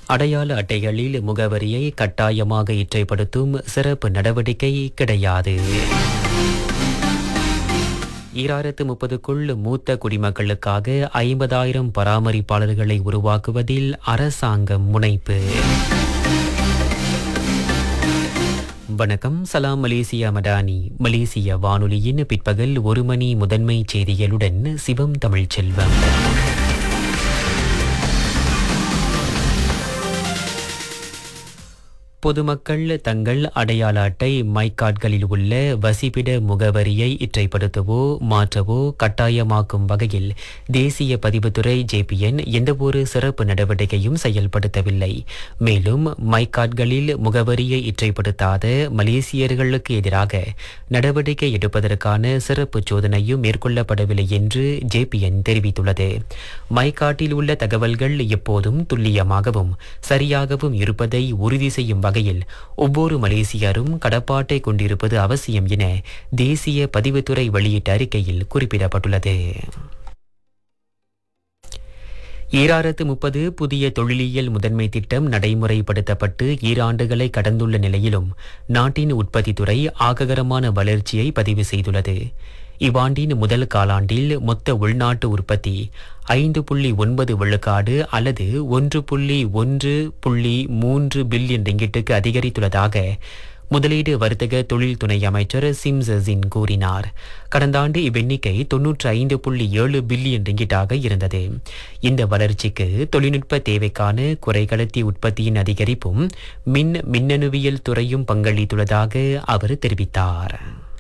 அடையாள அட்டைகளில் முகவரியை கட்டாயமாக இற்றைப்படுத்தும் சிறப்பு நடவடிக்கை கிடையாது ஈராயிரத்து முப்பதுக்குள் மூத்த குடிமக்களுக்காக ஐம்பதாயிரம் பராமரிப்பாளர்களை உருவாக்குவதில் அரசாங்கம் முனைப்பு வணக்கம் சலாம் மலேசியா மடானி மலேசிய வானொலியின் பிற்பகல் ஒரு மணி முதன்மை செய்திகளுடன் சிவம் தமிழ்ச்செல்வம் பொதுமக்கள் தங்கள் அடையாள அட்டை மைக்கார்ட்களில் உள்ள வசிப்பிட முகவரியை இற்றைப்படுத்தவோ மாற்றவோ கட்டாயமாக்கும் வகையில் தேசிய பதிவுத்துறை ஜேபிஎன் எந்தவொரு சிறப்பு நடவடிக்கையும் செயல்படுத்தவில்லை மேலும் மைக்கார்ட்களில் முகவரியை இற்றைப்படுத்தாத மலேசியர்களுக்கு எதிராக நடவடிக்கை எடுப்பதற்கான சிறப்பு சோதனையும் மேற்கொள்ளப்படவில்லை என்று ஜேபிஎன் தெரிவித்துள்ளது மைக்காட்டில் உள்ள தகவல்கள் எப்போதும் துல்லியமாகவும் சரியாகவும் இருப்பதை உறுதி செய்யும் வகையில் ஒவ்வொரு மலேசியரும் கடப்பாட்டை கொண்டிருப்பது அவசியம் என தேசிய பதிவுத்துறை வெளியிட்ட அறிக்கையில் குறிப்பிடப்பட்டுள்ளது ஈராயிரத்து முப்பது புதிய தொழிலியல் முதன்மை திட்டம் நடைமுறைப்படுத்தப்பட்டு ஈராண்டுகளை கடந்துள்ள நிலையிலும் நாட்டின் உற்பத்தித்துறை ஆககரமான வளர்ச்சியை பதிவு செய்துள்ளது இவ்வாண்டின் முதல் காலாண்டில் மொத்த உள்நாட்டு உற்பத்தி ஐந்து புள்ளி ஒன்பது விழுக்காடு அல்லது ஒன்று புள்ளி ஒன்று புள்ளி மூன்று பில்லியன் ரிங்கிட்டுக்கு அதிகரித்துள்ளதாக முதலீடு வர்த்தக தொழில் துணை அமைச்சர் சிம்சசின் கூறினார் கடந்த ஆண்டு இவ்வெண்ணிக்கை தொன்னூற்றி ஐந்து புள்ளி ஏழு பில்லியன் ரிங்கிட்டாக இருந்தது இந்த வளர்ச்சிக்கு தொழில்நுட்ப தேவைக்கான குறைகடத்தி உற்பத்தியின் அதிகரிப்பும் மின் மின்னணுவியல் துறையும் பங்களித்துள்ளதாக அவர் தெரிவித்தார்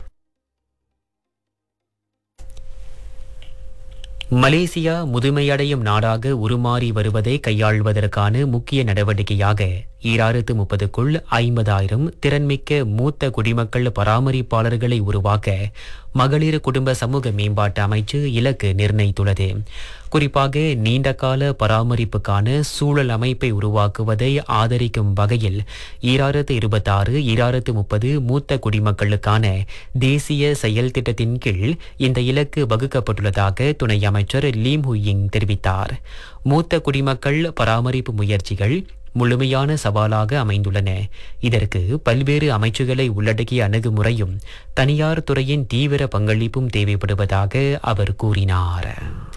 மலேசியா முதுமையடையும் நாடாக உருமாறி வருவதை கையாள்வதற்கான முக்கிய நடவடிக்கையாக ஈராயிரத்து முப்பதுக்குள் ஐம்பதாயிரம் திறன்மிக்க மூத்த குடிமக்கள் பராமரிப்பாளர்களை உருவாக்க மகளிர் குடும்ப சமூக மேம்பாட்டு அமைச்சு இலக்கு நிர்ணயித்துள்ளது குறிப்பாக நீண்டகால பராமரிப்புக்கான சூழல் அமைப்பை உருவாக்குவதை ஆதரிக்கும் வகையில் ஈராயிரத்து இருபத்தாறு ஈராயிரத்து முப்பது மூத்த குடிமக்களுக்கான தேசிய செயல் திட்டத்தின் கீழ் இந்த இலக்கு வகுக்கப்பட்டுள்ளதாக துணை அமைச்சர் லீம் ஹுயிங் தெரிவித்தார் மூத்த குடிமக்கள் பராமரிப்பு முயற்சிகள் முழுமையான சவாலாக அமைந்துள்ளன இதற்கு பல்வேறு அமைச்சுகளை உள்ளடக்கிய அணுகுமுறையும் தனியார் துறையின் தீவிர பங்களிப்பும் தேவைப்படுவதாக அவர் கூறினார்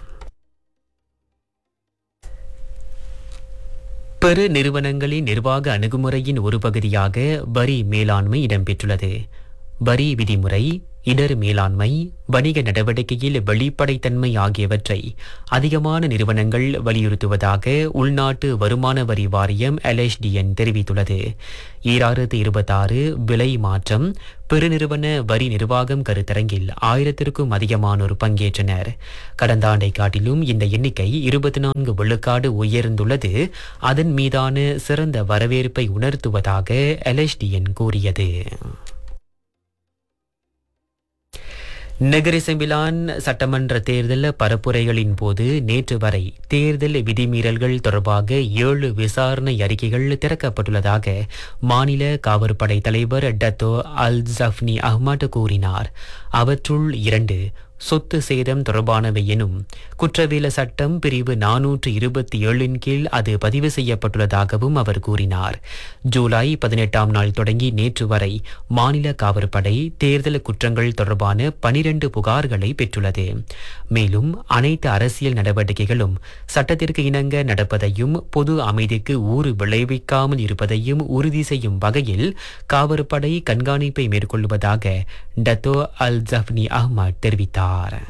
பெரு நிறுவனங்களின் நிர்வாக அணுகுமுறையின் ஒரு பகுதியாக வரி மேலாண்மை இடம்பெற்றுள்ளது வரி விதிமுறை இடர் மேலாண்மை வணிக நடவடிக்கையில் வெளிப்படைத்தன்மை ஆகியவற்றை அதிகமான நிறுவனங்கள் வலியுறுத்துவதாக உள்நாட்டு வருமான வரி வாரியம் எல்எஸ்டிஎன் தெரிவித்துள்ளது ஈராயிரத்து இருபத்தாறு விலை மாற்றம் பெருநிறுவன வரி நிர்வாகம் கருத்தரங்கில் ஆயிரத்திற்கும் அதிகமானோர் பங்கேற்றனர் கடந்த ஆண்டை காட்டிலும் இந்த எண்ணிக்கை இருபத்தி நான்கு விழுக்காடு உயர்ந்துள்ளது அதன் மீதான சிறந்த வரவேற்பை உணர்த்துவதாக எல்எஸ்டிஎன் கூறியது நெகிரி செம்பிலான் சட்டமன்ற தேர்தல் பரப்புரைகளின் போது நேற்று வரை தேர்தல் விதிமீறல்கள் தொடர்பாக ஏழு விசாரணை அறிக்கைகள் திறக்கப்பட்டுள்ளதாக மாநில காவற்படை தலைவர் டத்தோ அல் ஜஃப்னி அஹ்மத் கூறினார் அவற்றுள் இரண்டு சொத்து சேதம் தொடர்பானவை எனும் குற்றவியல சட்டம் பிரிவு நானூற்று இருபத்தி ஏழின் கீழ் அது பதிவு செய்யப்பட்டுள்ளதாகவும் அவர் கூறினார் ஜூலை பதினெட்டாம் நாள் தொடங்கி நேற்று வரை மாநில காவற்படை தேர்தல் குற்றங்கள் தொடர்பான பனிரெண்டு புகார்களை பெற்றுள்ளது மேலும் அனைத்து அரசியல் நடவடிக்கைகளும் சட்டத்திற்கு இணங்க நடப்பதையும் பொது அமைதிக்கு ஊறு விளைவிக்காமல் இருப்பதையும் உறுதி செய்யும் வகையில் காவற்படை கண்காணிப்பை மேற்கொள்வதாக டத்தோ அல் ஜஃப்னி அஹ்மத் தெரிவித்தார்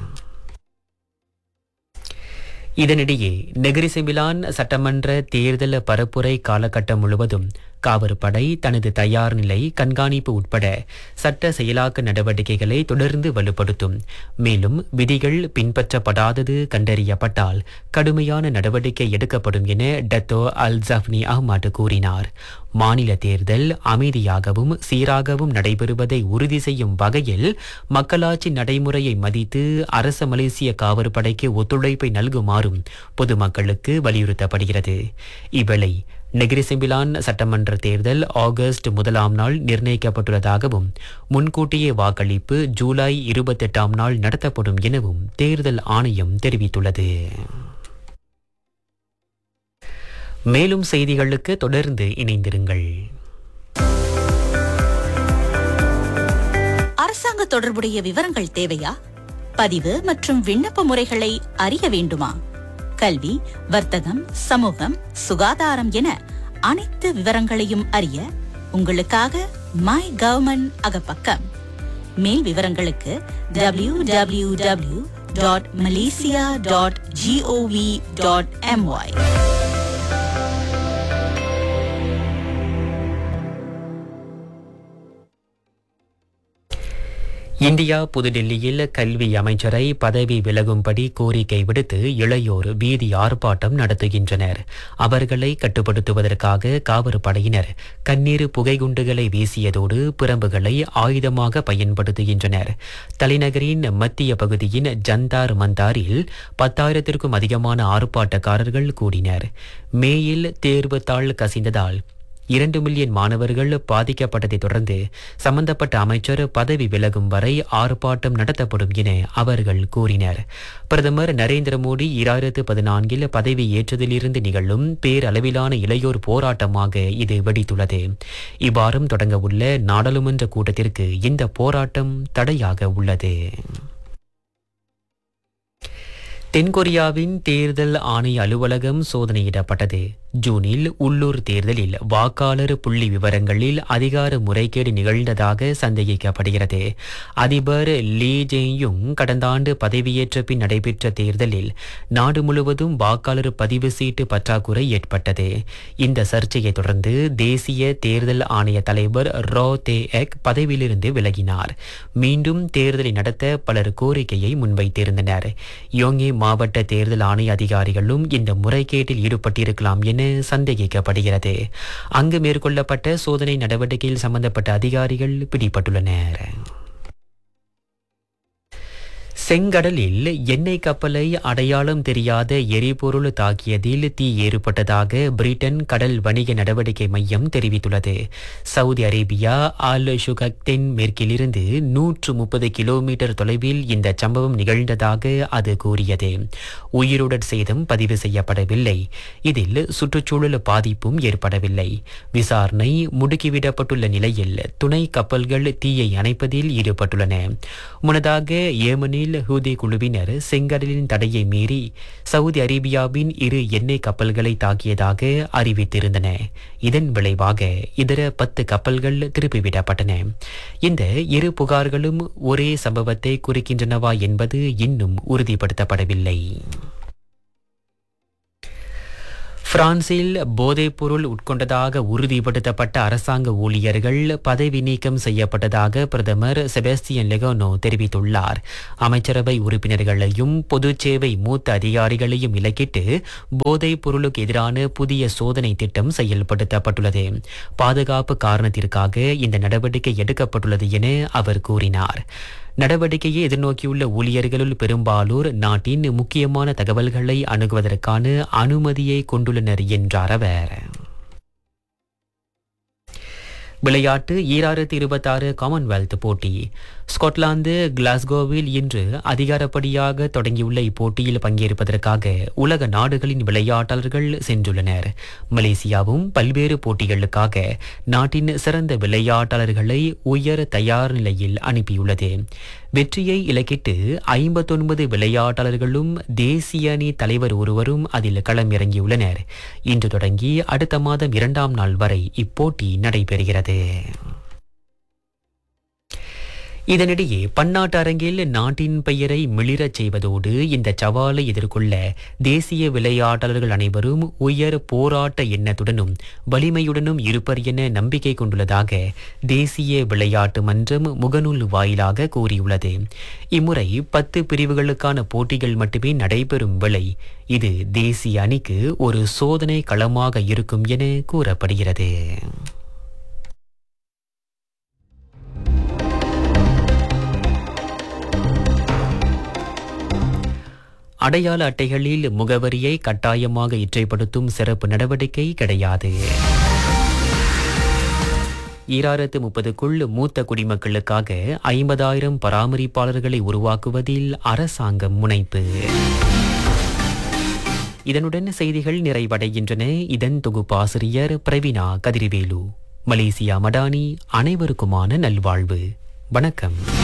இதனிடையே நெகிரி செம்பிலான் சட்டமன்ற தேர்தல் பரப்புரை காலகட்டம் முழுவதும் காவற்படை தனது தயார் நிலை கண்காணிப்பு உட்பட சட்ட செயலாக்க நடவடிக்கைகளை தொடர்ந்து வலுப்படுத்தும் மேலும் விதிகள் பின்பற்றப்படாதது கண்டறியப்பட்டால் கடுமையான நடவடிக்கை எடுக்கப்படும் என டத்தோ அல் ஜஃப்னி அஹ்மத் கூறினார் மாநில தேர்தல் அமைதியாகவும் சீராகவும் நடைபெறுவதை உறுதி செய்யும் வகையில் மக்களாட்சி நடைமுறையை மதித்து அரச மலேசிய காவற்படைக்கு ஒத்துழைப்பை நல்குமாறும் பொதுமக்களுக்கு வலியுறுத்தப்படுகிறது இவ்வேளை நெகிரி செம்பிலான் சட்டமன்ற தேர்தல் ஆகஸ்ட் முதலாம் நாள் நிர்ணயிக்கப்பட்டுள்ளதாகவும் முன்கூட்டியே வாக்களிப்பு ஜூலை இருபத்தெட்டாம் நாள் நடத்தப்படும் எனவும் தேர்தல் ஆணையம் தெரிவித்துள்ளது மேலும் செய்திகளுக்கு தொடர்ந்து இணைந்திருங்கள் அரசாங்க தொடர்புடைய விவரங்கள் தேவையா பதிவு மற்றும் விண்ணப்ப முறைகளை அறிய வேண்டுமா கல்வி வர்த்தகம் சமூகம் சுகாதாரம் என அனைத்து விவரங்களையும் அறிய உங்களுக்காக மை கவர்மெண்ட் அகப்பக்கம் மேல் விவரங்களுக்கு W W W dot Malaysia dot GOV dot MY India புதுடெல்லியில் கல்வி அமைச்சரை பதவி விலகும்படி கோரிக்கை விடுத்து இளையோர் வீதி ஆர்ப்பாட்டம் நடத்துகின்றனர் அவர்களை கட்டுப்படுத்துவதற்காக காவற்படையினர் கண்ணீர் புகைகுண்டுகளை வீசியதோடு பிரம்புகளை ஆயுதமாக பயன்படுத்துகின்றனர் தலைநகரின் மத்திய பகுதியின் ஜந்தார் மந்தாரில் பத்தாயிரத்திற்கும் அதிகமான ஆர்ப்பாட்டக்காரர்கள் கூடினர் மேயில் தேர்வு தாள் கசிந்ததால் இரண்டு மில்லியன் மாணவர்கள் பாதிக்கப்பட்டதைத் தொடர்ந்து சம்பந்தப்பட்ட அமைச்சர் பதவி விலகும் வரை ஆர்ப்பாட்டம் நடத்தப்படும் என அவர்கள் கூறினர் பிரதமர் நரேந்திர மோடி இராயிரத்து பதினான்கில் பதவி ஏற்றதிலிருந்து நிகழும் பேரளவிலான இளையோர் போராட்டமாக இது வெடித்துள்ளது இவ்வாரம் தொடங்கவுள்ள நாடாளுமன்ற கூட்டத்திற்கு இந்த போராட்டம் தடையாக உள்ளது தென்கொரியாவின் தேர்தல் ஆணைய அலுவலகம் சோதனையிடப்பட்டது ஜூனில் உள்ளூர் தேர்தலில் வாக்காளர் புள்ளி விவரங்களில் அதிகார முறைகேடு நிகழ்ந்ததாக சந்தேகிக்கப்படுகிறது அதிபர் லீ ஜேயுங் கடந்த ஆண்டு பதவியேற்ற பின் நடைபெற்ற தேர்தலில் நாடு முழுவதும் வாக்காளர் பதிவு சீட்டு பற்றாக்குறை ஏற்பட்டது இந்த சர்ச்சையை தொடர்ந்து தேசிய தேர்தல் ஆணைய தலைவர் ரோ தே எக் பதவியிலிருந்து விலகினார் மீண்டும் தேர்தலை நடத்த பலர் கோரிக்கையை முன்வைத்திருந்தனர் யோங்கே மாவட்ட தேர்தல் ஆணைய அதிகாரிகளும் இந்த முறைகேட்டில் ஈடுபட்டிருக்கலாம் என சந்தேகிக்கப்படுகிறது அங்கு மேற்கொள்ளப்பட்ட சோதனை நடவடிக்கையில் சம்பந்தப்பட்ட அதிகாரிகள் பிடிபட்டுள்ளனர் செங்கடலில் எண்ணெய் கப்பலை அடையாளம் தெரியாத எரிபொருள் தாக்கியதில் தீ ஏற்பட்டதாக பிரிட்டன் கடல் வணிக நடவடிக்கை மையம் தெரிவித்துள்ளது சவுதி அரேபியா ஆல் ஷுகத்தின் மேற்கிலிருந்து நூற்று முப்பது கிலோமீட்டர் தொலைவில் இந்த சம்பவம் நிகழ்ந்ததாக அது கூறியது உயிருடன் சேதம் பதிவு செய்யப்படவில்லை இதில் சுற்றுச்சூழல் பாதிப்பும் ஏற்படவில்லை விசாரணை முடுக்கிவிடப்பட்டுள்ள நிலையில் துணை கப்பல்கள் தீயை அணைப்பதில் ஈடுபட்டுள்ளன முன்னதாக ஏமனில் ஹூதி குழுவினர் செங்கடலின் தடையை மீறி சவுதி அரேபியாவின் இரு எண்ணெய் கப்பல்களை தாக்கியதாக அறிவித்திருந்தன இதன் விளைவாக இதர பத்து கப்பல்கள் திருப்பிவிடப்பட்டன இந்த இரு புகார்களும் ஒரே சம்பவத்தை குறிக்கின்றனவா என்பது இன்னும் உறுதிப்படுத்தப்படவில்லை பிரான்சில் போதைப்பொருள் உட்கொண்டதாக உறுதிப்படுத்தப்பட்ட அரசாங்க ஊழியர்கள் பதவி நீக்கம் செய்யப்பட்டதாக பிரதமர் செபஸ்டியன் லெகோனோ தெரிவித்துள்ளார் அமைச்சரவை உறுப்பினர்களையும் பொதுச்சேவை மூத்த அதிகாரிகளையும் இலக்கிட்டு போதைப் பொருளுக்கு எதிரான புதிய சோதனை திட்டம் செயல்படுத்தப்பட்டுள்ளது பாதுகாப்பு காரணத்திற்காக இந்த நடவடிக்கை எடுக்கப்பட்டுள்ளது என அவர் கூறினார் நடவடிக்கையை எதிர்நோக்கியுள்ள ஊழியர்களுள் பெரும்பாலோர் நாட்டின் முக்கியமான தகவல்களை அணுகுவதற்கான அனுமதியை கொண்டுள்ளனர் என்றார் அவர் விளையாட்டு ஈராயிரத்தி இருபத்தாறு காமன்வெல்த் போட்டி ஸ்காட்லாந்து கிளாஸ்கோவில் இன்று அதிகாரப்படியாக தொடங்கியுள்ள இப்போட்டியில் பங்கேற்பதற்காக உலக நாடுகளின் விளையாட்டாளர்கள் சென்றுள்ளனர் மலேசியாவும் பல்வேறு போட்டிகளுக்காக நாட்டின் சிறந்த விளையாட்டாளர்களை உயர் தயார் நிலையில் அனுப்பியுள்ளது வெற்றியை இலக்கிட்டு ஐம்பத்தொன்பது விளையாட்டாளர்களும் தேசிய அணி தலைவர் ஒருவரும் அதில் களமிறங்கியுள்ளனர் இன்று தொடங்கி அடுத்த மாதம் இரண்டாம் நாள் வரை இப்போட்டி நடைபெறுகிறது இதனிடையே பன்னாட்டு அரங்கில் நாட்டின் பெயரை மிளிரச் செய்வதோடு இந்த சவாலை எதிர்கொள்ள தேசிய விளையாட்டாளர்கள் அனைவரும் உயர் போராட்ட எண்ணத்துடனும் வலிமையுடனும் இருப்பர் என நம்பிக்கை கொண்டுள்ளதாக தேசிய விளையாட்டு மன்றம் முகநூல் வாயிலாக கூறியுள்ளது இம்முறை பத்து பிரிவுகளுக்கான போட்டிகள் மட்டுமே நடைபெறும் வேளை இது தேசிய அணிக்கு ஒரு சோதனை களமாக இருக்கும் என கூறப்படுகிறது அடையாள அட்டைகளில் முகவரியை கட்டாயமாக இற்றைப்படுத்தும் சிறப்பு நடவடிக்கை கிடையாது ஈராயிரத்து முப்பதுக்குள் மூத்த குடிமக்களுக்காக ஐம்பதாயிரம் பராமரிப்பாளர்களை உருவாக்குவதில் அரசாங்கம் முனைப்பு இதனுடன் செய்திகள் நிறைவடைகின்றன இதன் தொகுப்பாசிரியர் பிரவீனா கதிர்வேலு மலேசியா மடானி அனைவருக்குமான நல்வாழ்வு வணக்கம்